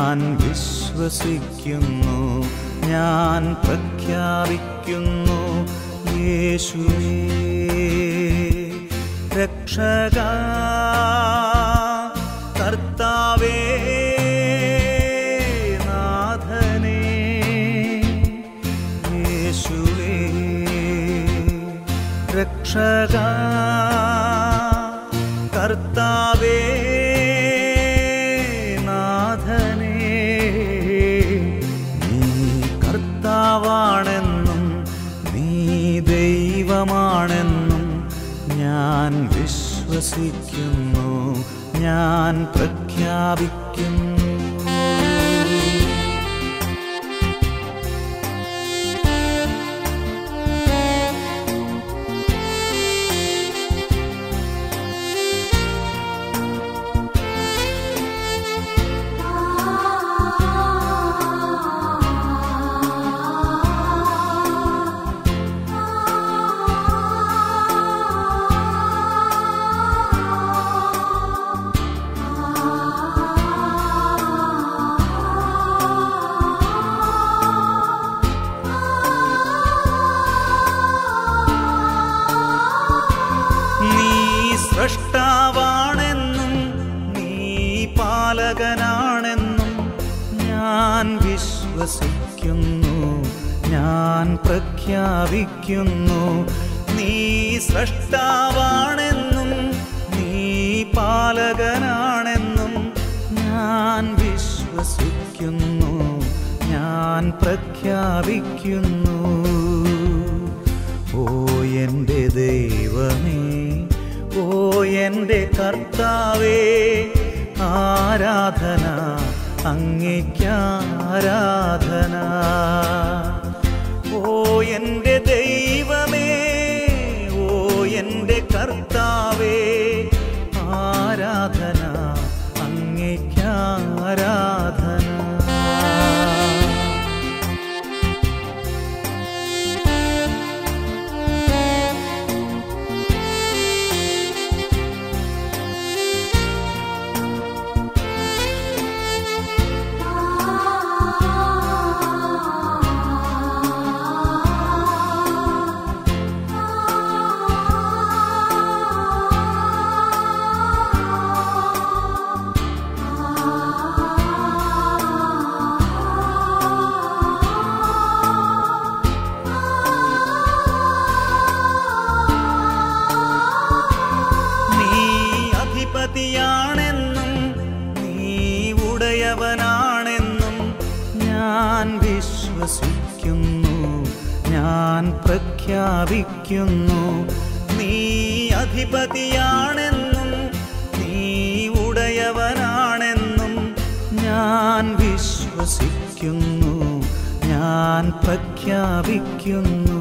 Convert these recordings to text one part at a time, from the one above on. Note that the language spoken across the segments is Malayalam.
ഞാൻ വിശ്വസിക്കുന്നു ഞാൻ പ്രഖ്യാപിക്കുന്നു യേശുവേ രക്ഷക കർത്താവേ നാഥനേ യേശുവേ രക്ഷക കർത്താവേ നാഥനേ നീ കർത്താവാണെന്നും നീ ദൈവമാണെന്നും ഞാൻ വിശ്വസിക്കുന്നു ഞാൻ പ്രഖ്യാപിക്കുന്നു നീ സൃഷ്ടാവാണെന്നും നീ പാലകനാണെന്നും ഞാൻ വിശ്വസിക്കുന്നു ഞാൻ പ്രഖ്യാപിക്കുന്നു നീ സൃഷ്ടാവാണെന്നും നീ പാലകനാണെന്നും ഞാൻ വിശ്വസിക്കുന്നു ഞാൻ പ്രഖ്യാപിക്കുന്നു ഓ എൻ്റെ ദൈവമേ ഓ എൻ്റെ കർത്താവേ ആരാധന അങ്ങേക്കാരാധന ഓ എൻ്റെ ദൈവമേ ഓ എൻ്റെ കർത്താവേ ആരാധന അങ്ങേക്കാരാധന നീ അധിപതിയാണെന്നും നീ ഉടയവനാണെന്നും ഞാൻ വിശ്വസിക്കുന്നു ഞാൻ പ്രഖ്യാപിക്കുന്നു നീ അധിപതിയാണെന്നും നീ ഉടയവനാണെന്നും ഞാൻ വിശ്വസിക്കുന്നു ഞാൻ പ്രഖ്യാപിക്കുന്നു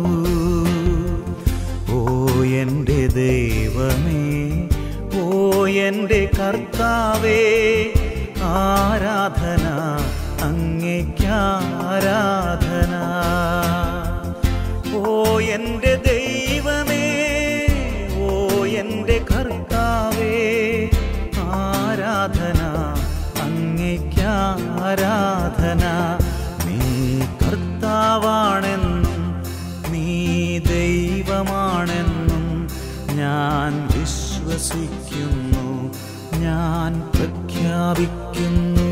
ഓ എൻ്റെ ദൈവമേ ഓ എൻ്റെ കർത്താവേ ആരാധന അങ്ങേക്കാരാധന ഓ എൻ്റെ ദൈവമേ ഓ എൻ്റെ കർത്താവേ ആരാധന അങ്ങേക്കാരാധന നീ കർത്താവാണെന്നും നീ ദൈവമാണെന്നും ഞാൻ വിശ്വസിക്കുന്നു ഞാൻ പ്രഖ്യാപിക്കുന്നു